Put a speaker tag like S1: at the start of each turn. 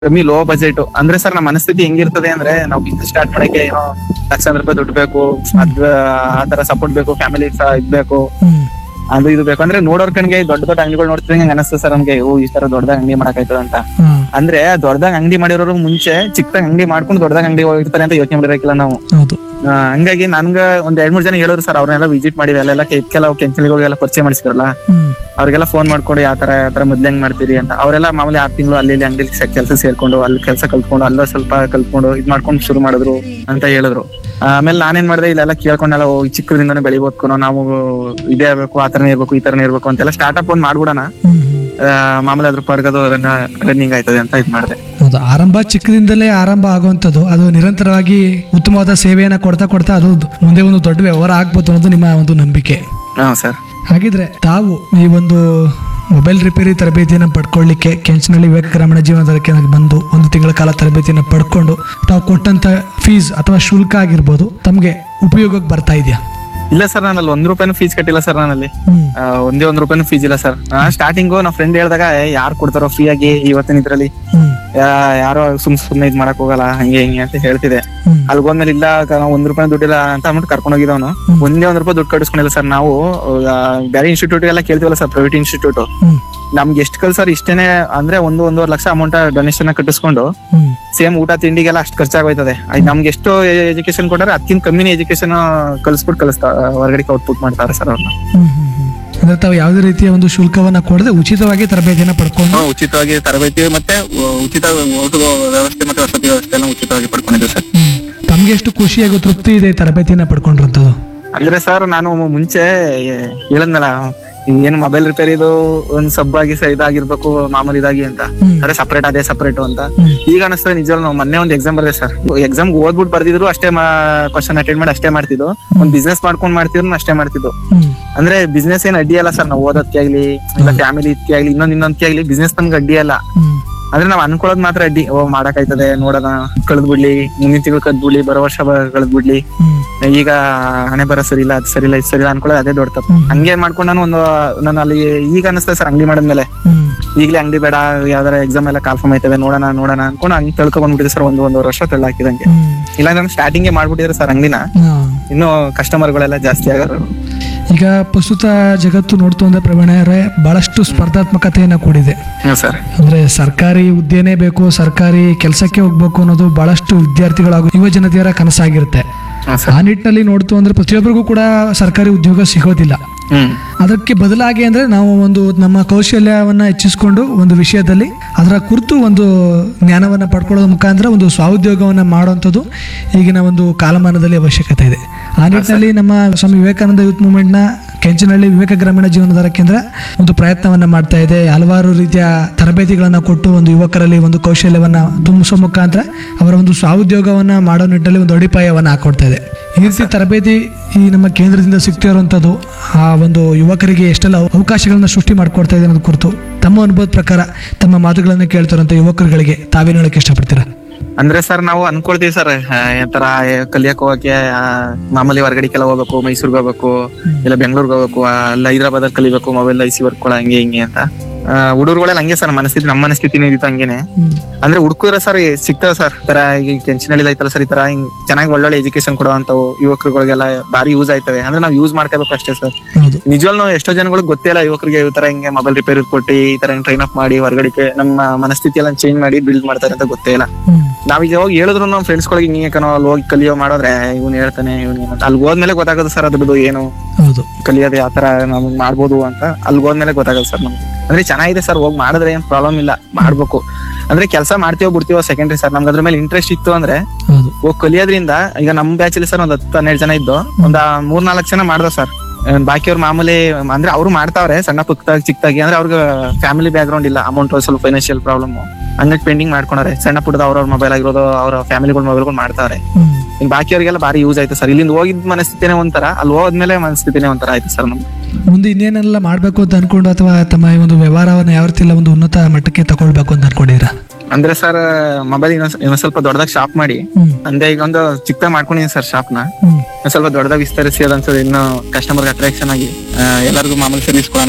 S1: ಕಮ್ಮಿ low budget ಅಂದ್ರೆ sir ನಮ್ಮ ಮನಸ್ಥಿತಿ ಹೆಂಗಿರ್ತದೆ ಅಂದ್ರೆ ನಾವು ಬಿಸ್ನೆಸ್ ಸ್ಟಾರ್ಟ್ ಮಾಡಕ್ಕೆ ಏನೋ ಲಕ್ಷಾಂತರ ರೂಪಾಯಿ ದುಡ್ಡು ಬೇಕು ಅದ್ ಆ ತರ ಸಪೋರ್ಟ್ ಬೇಕು ಫ್ಯಾಮಿಲಿ ಇದ್ಬೇಕು
S2: ಹ್ಮ್
S1: ಅದು ಇದು ಬೇಕು ಅಂದ್ರೆ ನೋಡೋರ್ ಕಣ್ಗೆ ದೊಡ್ಡ ದೊಡ್ಡ ಅಂಗಡಿಗಳು ನೋಡ್ತಿದಂಗೆ ಹಂಗ ಅನಿಸ್ತದೆ ಸರ್ ನಮ್ಗೆ ಓ ಈ ತರ ದೊಡ್ಡದಾಗ ಅಂಗಡಿ ಮಾಡಕ್ಕಾಯ್ತದ ಅಂತ
S2: ಹಾ
S1: ಅಂದ್ರೆ ದೊಡ್ಡದಾಗ ಅಂಗಡಿ ಮಾಡಿರೋರು ಮುಂಚೆ ಚಿಕ್ಕದಾಗ ಅಂಗಡಿ ಮಾಡ್ಕೊಂಡು ದೊಡ್ಡದಾಗ ಅಂಗಡಿ ಹೋಗಿರ್ತಾರೆ ಅಂತ ಯೋಚನೆ ಮಾಡಿರಕಿಲ್ಲ ನಾವು
S2: ಹೌದು
S1: ಆ, ಹಂಗಾಗಿ ನನ್ಗ ಒಂದ್ ಎರಡ್ ಮೂರ್ ಜನ ಹೇಳೋರು ಸರ್ ಅವ್ರನ್ನೆಲ್ಲ ವಿಸಿಟ್ ಮಾಡಿ ಅಲ್ಲೆಲ್ಲ ಕೆಲವು ಕೆಂಚಲಿಗಳಿಗೆಲ್ಲ ಪರಿಚಯ ಮಾಡಿಸಿದ್ರಲ್ಲ
S2: ಹ್ಮ್
S1: ಅವ್ರಿಗೆಲ್ಲ ಫೋನ್ ಮಾಡ್ಕೊಂಡು ಯಾವ ತರ ಯಾವ ತರ ಮೊದ್ಲು ಹೆಂಗ್ ಮಾಡ್ತೀರಿ ಅಂತ ಅವರೆಲ್ಲ ಮಾಮೂಲಿ ಆರ್ ತಿಂಗಳು ಅಲ್ಲಿ ಇಲ್ಲಿ ಅಂಗಡಿ ಕೆಲಸ ಸೇರ್ಕೊಂಡು ಅಲ್ಲಿ ಕೆಲಸ ಕಲ್ತ್ಕೊಂಡು ಅಲ್ಲ ಸ್ವಲ್ಪ ಕಲ್ತ್ಕೊಂಡು ಇದ್ ಮಾಡ್ಕೊಂಡು ಶುರು ಮಾಡಿದ್ರು ಅಂತ ಹೇಳಿದ್ರು ಆಮೇಲೆ ನಾನೇನ್ ಮಾಡಿದೆ ಇಲ್ಲೆಲ್ಲ ಕೇಳ್ಕೊಂಡೆಲ್ಲ ಓ, ಈ ಚಿಕ್ಕದಿಂದಾನೆ ಬೆಳಿಬೋದ್ಕೊನೋ ನಾವು ಇದೇ ಆಗ್ಬೇಕು ಆ ತರನೇ ಇರ್ಬೇಕು ಈ ತರನೇ ಇರ್ಬೇಕು ಅಂತೆಲ್ಲ ಸ್ಟಾರ್ಟ್ಅಪ್ ಒಂದ್ ಮಾಡ್ಬಿಡೋಣ
S2: ಹ್ಮ್ ಹ್ಮ್.
S1: ಆ, ಮಾಮೂಲಿ ಅದ್ರ ಪರ್ಗದು ರನ್ನಿಂಗ್ ಆಯ್ತದೆ ಅಂತ ಇದ್ ಮಾಡಿದೆ
S2: ಹೌದು ಆರಂಭ ಚಿಕ್ಕದಿಂದಲೇ ಆರಂಭ ಆಗುವಂಥದ್ದು ಅದು ನಿರಂತರವಾಗಿ ಉತ್ತಮವಾದ ಸೇವೆಯನ್ನ ಕೊಡ್ತಾ ಕೊಡ್ತಾ ಅದು ಮುಂದೆ ಒಂದು ದೊಡ್ಡ ವ್ಯವಹಾರ ಆಗ್ಬೋದು ಅನ್ನೋದು ನಿಮ್ಮ ಒಂದು ನಂಬಿಕೆ
S1: ಹಾ ಸರ್
S2: ಹಾಗಿದ್ರೆ ತಾವು ಈ ಒಂದು ಮೊಬೈಲ್ ರಿಪೇರಿ ತರಬೇತಿಯನ್ನು ಪಡ್ಕೊಳ್ಳಿಕ್ಕೆ ಕೆಂಚನಹಳ್ಳಿ ವಿವೇಕ ಗ್ರಾಮೀಣ ಜೀವನದ ಕೇಂದ್ರಕ್ಕೆ ಬಂದು ಒಂದು ತಿಂಗಳ ಕಾಲ ತರಬೇತಿಯನ್ನು ಪಡ್ಕೊಂಡು ತಾವು ಕೊಟ್ಟಂತ ಫೀಸ್ ಅಥವಾ ಶುಲ್ಕ ಆಗಿರ್ಬೋದು ತಮಗೆ ಉಪಯೋಗಕ್ಕೆ ಬರ್ತಾ ಇದೆಯಾ
S1: ಇಲ್ಲ ಸರ್ ನಾನಲ್ಲಿ ಒಂದ್ ರೂಪಾಯಿನೂ ಫೀಸ್ ಕಟ್ಟಿಲ್ಲ ಸರ್ ನಾನಲ್ಲಿ
S2: ಹ್ಮ್
S1: ಆ, ಒಂದೇ ಒಂದ್ ರೂಪಾಯಿನೂ ಫೀಸ್ ಇಲ್ಲ ಸರ್ ಸ್ಟಾರ್ಟಿಂಗು ನಮ್ಮ ಫ್ರೆಂಡ್ ಹೇಳ್ದಾಗ ಯಾರು ಕೊಡ್ತಾರೋ ಫ್ರೀ ಆಗಿ ಇವತ್ತಿನ ಇದ್ರಲ್ಲಿ
S2: ಹ್ಮ್
S1: ಯಾ- ಯಾರೋ ಸುಮ್ ಸುಮ್ನೆ ಇದ್ ಮಾಡಕ್ ಹೋಗಲ್ಲ ಹಂಗೆ ಹಿಂಗೆ ಅಂತ ಹೇಳ್ತಿದೆ
S2: ಹ್ಮ್
S1: ಅಲ್ಲಿ ಹೋದ್ಮೇಲೆ ಇಲ್ಲ ಕ- ನಾವ್ ಒಂದ್ ರೂಪಾಯಿ ದುಡ್ಡಿಲ್ಲ ಅಂತ ಅಂದ್ಬಿಟ್ಟು ಕರ್ಕೊಂಡು ಹೋಗಿದವನು ಒಂದೇ ಒಂದ್ ರೂಪಾಯಿ ದುಡ್ಡು ಕಟ್ಟಿಸ್ಕೊಂಡಿಲ್ಲ ಸರ್ ನಾವು ಆ, ಬೇರೆ ಇನ್ಸ್ಟಿಟ್ಯೂಟ್ ಎಲ್ಲ ಕೇಳ್ತೀವಲ್ಲ ಸರ್ ಪ್ರೈವೇಟ್ ಇನ್ಸ್ಟಿಟ್ಯೂಟ್
S2: ಹ್ಮ್
S1: ನಮ್ಗೆ ಎಷ್ಟು ಕಲ್ ಸರ್ ಇಷ್ಟೇನೆ ಅಂದ್ರೆ ಒಂದು ಒಂದೂವರೆ ಲಕ್ಷ ಅಮೌಂಟ್ ಡೊನೇಷನ್ ಕಟ್ಟಿಸ್ಕೊಂಡು
S2: ಹ್ಮ್
S1: ಸೇಮ್ ಊಟ ತಿಂಡಿಗೆಲ್ಲ ಅಷ್ಟು ಖರ್ಚಾಗೋಯ್ತದೆ ಅದ್ ನಮ್ಗೆ ಎಷ್ಟು ಎಜುಕೇಶನ್ ಕೊಟ್ಟಾರೆ ಅದಕ್ಕಿಂತ ಕಮ್ಮಿನೇ ಎಜುಕೇಶನ್ ಕಲಿಸ್ಬಿಟ್ಟು ಕಲಿಸ್ತಾ ಹೊರಗಡೆ ಔಟ್ಪುಟ್ ಮಾಡ್ತಾರೆ ಸರ್ ಅವ್ರನ್ನ
S2: ಹ್ಮ್ ಹ್ಮ್ ಹ್ಮ್. ಅಂದ್ರೆ ತಾವು ಯಾವುದೇ ರೀತಿಯ ಒಂದು ಶುಲ್ಕವನ್ನ ಕೊಡದೆ ಉಚಿತವಾಗಿ ತರಬೇತಿಯನ್ನ ಪಡ್ಕೊಂಡು
S1: ಹಾ, ಉಚಿತವಾಗಿ ತರಬೇತಿ ಮತ್ತೆ ಉ- ಉಚಿತ ಊಟದ ವ್ಯವಸ್ಥೆ ಮತ್ತೆ ವಸತಿ ವ್ಯವಸ್ಥೆ ಎಲ್ಲ ಉಚಿತವಾಗಿ ಪಡ್ಕೊಂಡಿದ್ದೀವಿ ಸರ್
S2: ಹ್ಮ್. ತಮ್ಗೆ ಎಷ್ಟು ಖುಷಿ ಹಾಗೂ ತೃಪ್ತಿ ಇದೆ ಈ ತರಬೇತಿಯನ್ನ ಪಡ್ಕೊಂಡಿರೋಂಥದ್ದು
S1: ಅಂದ್ರೆ ಸರ್ ನಾನು ಮುಂಚೆ ಹೇಳದ್ನಲ್ಲ ಏನು ಮೊಬೈಲ್ ರಿಪೇರಿದು ಒಂದ್ ಸಬ್ ಆಗಿ ಸ- ಇದಾಗಿರ್ಬೇಕು ಮಾಮೂಲಿ ಇದಾಗಿ ಅಂತ
S2: ಹ್ಮ್.
S1: ಅಂದ್ರೆ ಸಪರೇಟ್ ಅದೇ ಸಪರೇಟ್ ಅಂತ
S2: ಹ್ಮ್.
S1: ಈಗ ಅನಿಸ್ತದೆ ನಿಜವಾಗ್ಲೂ ನಾವು ಮೊನ್ನೆ ಒಂದ್ ಎಕ್ಸಾಮ್ ಬರ್ದೆ ಸರ್ ಎಕ್ಸಾಮ್ ಓದ್ಬಿಟ್ಟು ಬರ್ದಿದ್ರು ಅಷ್ಟೇ ಕ್ವಶನ್ ಅಟೆಂಡ್ ಮಾಡಿ ಅಷ್ಟೇ ಮಾಡ್ತಿದ್ದು ಒಂದ್ ಬಿಸ್ನೆಸ್ ಮಾಡ್ಕೊಂಡ್ ಮಾಡ್ತಿದ್ರು ಅಷ್ಟೇ ಮಾಡ್ತಿದ್ದು
S2: ಹ್ಮ್
S1: ಅಂದ್ರೆ ಬಿಸ್ನೆಸ್ ಏನ್ ಅಡ್ಡಿ ಅಲ್ಲ ಸರ್ ನಾವು ಓದೋದಕ್ಕೆ ಆಗ್ಲಿ ಇಲ್ಲ ಫ್ಯಾಮಿಲಿ ಇದಕ್ಕೆ ಆಗ್ಲಿ ಇನ್ನೊಂದ್ ಇನ್ನೊಂದಕ್ಕೆ ಆಗ್ಲಿ ಬಿಸ್ನೆಸ್ ನಮ್ಗೆ ಅಡ್ಡಿ ಅಲ್ಲ
S2: ಹ್ಮ್
S1: ಅಂದ್ರೆ ನಾವ್ ಅನ್ಕೊಳ್ಳೋದ್ ಮಾತ್ರ ಅಡ್ಡಿ ಓ ಮಾಡಕ್ಕಾಯ್ತದೆ ನೋಡೋಣ ಕಳೆದ್ ಬಿಡ್ಲಿ ಮುಂದಿನ ತಿಂಗಳು ಕಳೆದ್ ಬಿಡ್ಲಿ ಬರೋ ವರ್ಷ ಕಳೆದ್ ಬಿಡ್ಲಿ
S2: ಹ್ಮ್
S1: ಈಗ ಹಣೆ ಬರ ಸರಿ ಇಲ್ಲ ಅದ್ ಸರಿ ಇಲ್ಲ ಇದು ಸರಿ ಇಲ್ಲ ಅನ್ಕೊಳ್ಳೋದು ಅದೇ ದೊಡ್ಡ ತಪ್ಪು
S2: ಹ್ಮ್.
S1: ಹಂಗೆ ಮಾಡ್ಕೊಂಡು ನಾನು ಒಂದು ನಾನು ಅಲ್ಲಿ ಈಗ ಅನಿಸ್ತದೆ ಸರ್ ಅಂಗಡಿ ಮಾಡಿದ್ಮೇಲೆ
S2: ಹ್ಮ್
S1: ಈಗಲೇ ಅಂಗಡಿ ಬೇಡ ಯಾವ್ದಾರ ಎಕ್ಸಾಮ್ ಎಲ್ಲ ಕಾಲ್ಫಾರ್ಮ್ ಆಯ್ತದೆ ನೋಡೋಣ ನೋಡೋಣ ಅನ್ಕೊಂಡು ಹಂಗೆ ತಿಳ್ಕೊ ಬಂದ್ಬಿಟ್ಟಿದೆ ಸರ್ ಒಂದು ಒಂದೂವರೆ ವರ್ಷ ತಳ್ಳ ಹಾಕಿದಂಗೆ
S2: ಹ್ಮ್
S1: ಇಲ್ಲ ನಾನು ಸ್ಟಾರ್ಟಿಂಗ್ ಮಾಡ್ಬಿಟ್ಟಿದ್ರೆ ಸರ್ ಅಂಗಡಿನ
S2: ಹಾ.
S1: ಇನ್ನು ಕಸ್ಟಮರ್ಗಳೆಲ್ಲ ಜಾಸ್ತಿ ಆಗೋರು
S2: ಈಗ ಪ್ರಸ್ತುತ ಜಗತ್ತು ನೋಡ್ತು ಅಂದ್ರೆ ಪ್ರವೀಣರೇ ಬಹಳಷ್ಟು ಸ್ಪರ್ಧಾತ್ಮಕತೆಯನ್ನ ಕೂಡಿದೆ
S1: ಹ್ಮ್ ಸರ್
S2: ಅಂದ್ರೆ ಸರ್ಕಾರಿ ಹುದ್ದೆನೇ ಬೇಕು ಸರ್ಕಾರಿ ಕೆಲಸಕ್ಕೆ ಹೋಗ್ಬೇಕು ಅನ್ನೋದು ಬಹಳಷ್ಟು ವಿದ್ಯಾರ್ಥಿಗಳು ಹಾಗೂ ಯುವ ಜನತೆಯರ ಕನಸಾಗಿರುತ್ತೆ
S1: ಹ್ಮ್ ಸರ್
S2: ಆ ನಿಟ್ಟಿನಲ್ಲಿ ನೋಡ್ತು ಅಂದ್ರೆ ಪ್ರತಿಯೊಬ್ಬರಿಗೂ ಕೂಡ ಸರ್ಕಾರಿ ಉದ್ಯೋಗ ಸಿಗೋದಿಲ್ಲ
S1: ಹ್ಮ್
S2: ಅದಕ್ಕೆ ಬದಲಾಗಿ ಅಂದ್ರೆ ನಾವು ಒಂದು ನಮ್ಮ ಕೌಶಲ್ಯವನ್ನ ಹೆಚ್ಚಿಸಿಕೊಂಡು ಒಂದು ವಿಷಯದಲ್ಲಿ ಅದರ ಕುರಿತು ಒಂದು ಜ್ಞಾನವನ್ನ ಪಡ್ಕೊಳ್ಳೋದ್ರ ಮುಖಾಂತರ ಒಂದು ಸ್ವಾಉದ್ಯೋಗವನ್ನ ಮಾಡುವಂಥದ್ದು ಈಗಿನ ಒಂದು ಕಾಲಮಾನದಲ್ಲಿ ಅವಶ್ಯಕತೆ ಇದೆ ಆ ನಿಟ್ಟಿನಲ್ಲಿ ನಮ್ಮ ಸ್ವಾಮಿ ವಿವೇಕಾನಂದ ಯೂತ್ ಮೂವ್ಮೆಂಟ್ನ ಕೆಂಚನಹಳ್ಳಿ ವಿವೇಕ ಗ್ರಾಮೀಣ ಜೀವನಾಧಾರ ಕೇಂದ್ರ ಒಂದು ಪ್ರಯತ್ನವನ್ನ ಮಾಡ್ತಾ ಇದೆ ಹಲವಾರು ರೀತಿಯ ತರಬೇತಿಗಳನ್ನ ಕೊಟ್ಟು ಒಂದು ಯುವಕರಲ್ಲಿ ಒಂದು ಕೌಶಲ್ಯವನ್ನ ತುಂಬಿಸೋ ಮುಖಾಂತರ ಅವರ ಒಂದು ಸ್ವಾಉದ್ಯೋಗವನ್ನ ಮಾಡೋ ನಿಟ್ಟಿನಲ್ಲಿ ಒಂದು ಅಡಿಪಾಯವನ್ನ ಹಾಕೊಡ್ತಾ ಇದೆ ಈ ರೀತಿ ತರಬೇತಿ ಈ ನಮ್ಮ ಕೇಂದ್ರದಿಂದ ಸಿಗ್ತಿರುವಂಥದ್ದು ಆ ಒಂದು ಯುವಕರಿಗೆ ಎಷ್ಟೆಲ್ಲ ಅವಕಾಶಗಳನ್ನ ಸೃಷ್ಟಿ ಮಾಡಿಕೊಡ್ತಾ ಇದೆ ಅನ್ನೋದು ಕುರಿತು ತಮ್ಮ ಅನುಭವದ ಪ್ರಕಾರ ತಮ್ಮ ಮಾತುಗಳನ್ನು ಕೇಳ್ತಿರೋಂಥ ಯುವಕರುಗಳಿಗೆ ತಾವೇನು ಹೇಳಕ್ಕೆ ಇಷ್ಟಪಡ್ತೀರಾ
S1: ಅಂದ್ರೆ ಸರ್ ನಾವು ಅನ್ಕೊಳ್ತೀವಿ ಸರ್ ತರ ಕಲಿಯಕ್ ಹೋಗಕ್ಕೆ ಆ, ಮಾಮೂಲಿ ಹೊರಗಡೆಗೆಲ್ಲ ಹೋಗ್ಬೇಕು ಮೈಸೂರ್ಗೆ ಹೋಗ್ಬೇಕು ಇಲ್ಲ ಬೆಂಗಳೂರಿಗೆ ಹೋಗ್ಬೇಕು ಆ, ಅಲ್ಲ ಹೈದರಾಬಾದ್ ಅಲ್ಲಿ ಕಲಿಬೇಕು ಮೊಬೈಲ್ ಐಸಿ ವರ್ಕ್ ಹಂಗೆ ಹಿಂಗೆ ಅಂತ ಹುಡುಗರುಗಳೆಲ್ಲ ಹಂಗೆ ಸರ್ ಮನಸ್ಥಿತಿ ನಮ್ಮ ಮನಸ್ಥಿತಿನೇ ಇದ್ದಿತ್ತು ಹಂಗೇನೆ ಅಂದ್ರೆ ಹುಡುಕಿದ್ರೆ ಸರ್ ಸಿಗ್ತಾವ ಸರ್ ತರ ಈಗ ಟೆನ್ಷನ್ ಐತಲ್ಲ ಸರ್ ಈ ತರ ಹಿಂಗ್ ಚೆನ್ನಾಗಿ ಒಳ್ಳೊಳ್ಳೆ ಎಜುಕೇಶನ್ ಕೊಡುವಂತವು ಯುವಕರುಗಳಿಗೆಲ್ಲ ಬಾರಿ ಯೂಸ್ ಆಯ್ತವೆ ಅಂದ್ರೆ ನಾವು ಯೂಸ್ ಮಾಡ್ಕೋಬೇಕು ಅಷ್ಟೇ ಸರ್
S2: ಹೌದು
S1: ನಿಜವಾಗ್ಲೂ ಎಷ್ಟೋ ಜನಗಳಿಗೆ ಗೊತ್ತೇ ಇಲ್ಲ ಯುವಕರಿಗೆ ಈ ತರ ಹಿಂಗೆ ಮೊಬೈಲ್ ರಿಪೇರಿ ಕೊಟ್ಟು ಈ ತರ ಟ್ರೈನ್ ಅಪ್ ಮಾಡಿ ಹೊರಗಡೆ ನಮ್ಮ ಮನಸ್ಥಿತಿ ಎಲ್ಲ ಚೇಂಜ್ ಮಾಡಿ ಬಿಲ್ಡ್ ಮಾಡ್ತಾರೆ ಅಂತ ಗೊತ್ತೇ ಇಲ್ಲ
S2: ಹ್ಮ್
S1: ನಾವೀಗ ಹೋಗಿ ಹೇಳಿದ್ರು ನಮ್ಮ ಫ್ರೆಂಡ್ಸ್ ಗಳಿಗೆ ಹಿಂಗೆ ಕಣೋ ಅಲ್ಲಿ ಹೋಗಿ ಕಲಿಯೋ ಮಾಡೋದ್ರೆ ಇವ್ನು ಹೇಳ್ತಾನೆ ಇವ್ನು ಅಂತ ಅಲ್ಲಿ ಹೋದ್ಮೇಲೆ ಗೊತ್ತಾಗೋದು ಸರ್ ಅದ್ರದ್ದು ಏನು
S2: ಹೌದು
S1: ಕಲಿಯೋದು ಯಾವ ತರ ನಮ್ಗೆ ಮಾಡ್ಬೋದು ಅಂತ ಅಲ್ಲಿ ಹೋದ್ಮೇಲೆ ಗೊತ್ತಾಗೋದು ಸರ್ ನಮ್ಗೆ ಅಂದ್ರೆ ಚೆನ್ನಾಗಿದೆ ಸರ್ ಹೋಗಿ ಮಾಡಿದ್ರೆ ಏನ್ ಪ್ರಾಬ್ಲಮ್ ಇಲ್ಲ ಮಾಡ್ಬೇಕು ಅಂದ್ರೆ ಕೆಲಸ ಮಾಡ್ತೀವೋ ಬಿಡ್ತೀವೋ ಸೆಕೆಂಡ್ರಿ ಸರ್ ನಮ್ಗೆ ಅದ್ರ ಮೇಲೆ ಇಂಟ್ರೆಸ್ಟ್ ಇತ್ತು ಅಂದ್ರೆ
S2: ಹೌದು
S1: ಹೋಗಿ ಕಲಿಯೋದ್ರಿಂದ ಈಗ ನಮ್ ಬ್ಯಾಚ್ ಅಲ್ಲಿ ಸರ್ ಒಂದ್ ಹತ್ತು ಹನ್ನೆರಡು ಜನ ಇದ್ದು ಒಂದ್ ಮೂರ್ ನಾಲ್ಕು ಜನ ಮಾಡ್ದ ಸರ್ ಬಾಕಿಯವ್ರು ಮಾಮೂಲಿ ಅಂದ್ರೆ ಅವ್ರು ಮಾಡ್ತಾವ್ರೆ ಸಣ್ಣ ಪುಕ್ಕದಾಗಿ ಚಿಕ್ಕದಾಗಿ ಅಂದ್ರೆ ಅವ್ರಿಗೆ ಫ್ಯಾಮಿಲಿ ಬ್ಯಾಕ್ ಗ್ರೌಂಡ್ ಇಲ್ಲ ಅಮೌಂಟ್ ಸ್ವಲ್ಪ ಫೈನಾನ್ಷಿಯಲ್ ಪ್ರಾಬ್ಲಮ್ ಹಂಗಾಗಿ ಪೆಂಡಿಂಗ್ ಮಾಡ್ಕೊಂಡಾರೆ ಸಣ್ಣ ಪುಟ್ಟದ ಅವ್ರವ್ರ ಮೊಬೈಲ್ ಆಗಿರೋದು ಅವ್ರ ಫ್ಯಾಮಿಲಿಗಳ ಮೊಬೈಲ್ಗಳು ಮಾಡ್ತಾವ್ರೆ
S2: ಹ್ಮ್
S1: ಇನ್ ಬಾಕಿಯವರಿಗೆಲ್ಲ ಬಾರಿ ಯೂಸ್ ಆಯ್ತು ಸರ್ ಇಲ್ಲಿಂದ ಹೋಗಿದ್ ಮನಸ್ಥಿತಿನೇ ಒಂಥರ ಅಲ್ಲಿ ಹೋದ್ಮೇಲೆ ಮನಸ್ಥಿತಿನೇ ಒಂಥರ ಆಯ್ತು ಸರ್ ನಮ್ಗೆ
S2: ಮುಂದೆ ಇನ್ನೇನೆಲ್ಲ ಮಾಡಬೇಕು ಅಂತ ಅನ್ಕೊಂಡು ಅಥವಾ ತಮ್ಮ ಈ ಒಂದು ವ್ಯವಹಾರವನ್ನು ಯಾವ ರೀತಿ ಎಲ್ಲ ಒಂದು ಉನ್ನತ ಮಟ್ಟಕ್ಕೆ ತಗೊಳ್ಬೇಕು ಅಂತ ಅನ್ಕೊಂಡಿದ್ದೀರಾ
S1: ಅಂದ್ರೆ ಸರ್ ಮೊಬೈಲ್ ಇನ್ನೊಂದ್ ಇನ್ನೊಂದ್ ಸ್ವಲ್ಪ ದೊಡ್ಡದಾಗಿ ಶಾಪ್ ಮಾಡಿ
S2: ಹ್ಮ್
S1: ಅಂದ್ರೆ ಈಗ ಒಂದು ಚಿಕ್ಕದಾಗಿ ಮಾಡ್ಕೊಂಡಿದ್ದೀನಿ ಸರ್ ಶಾಪ್ ನ
S2: ಹ್ಮ್
S1: ಒಂದ್ ಸ್ವಲ್ಪ ದೊಡ್ಡದಾಗಿ ವಿಸ್ತರಿಸಿ ಅದನ್ಸದ ಇನ್ನು ಕಸ್ಟಮರ್ ಅಟ್ರಾಕ್ಷನ್ ಆಗಿ ಆ, ಎಲ್ಲರಿಗೂ ಮಾಮೂಲಿ ಸರ್ವಿಸ್ ಕೊಡೋಣ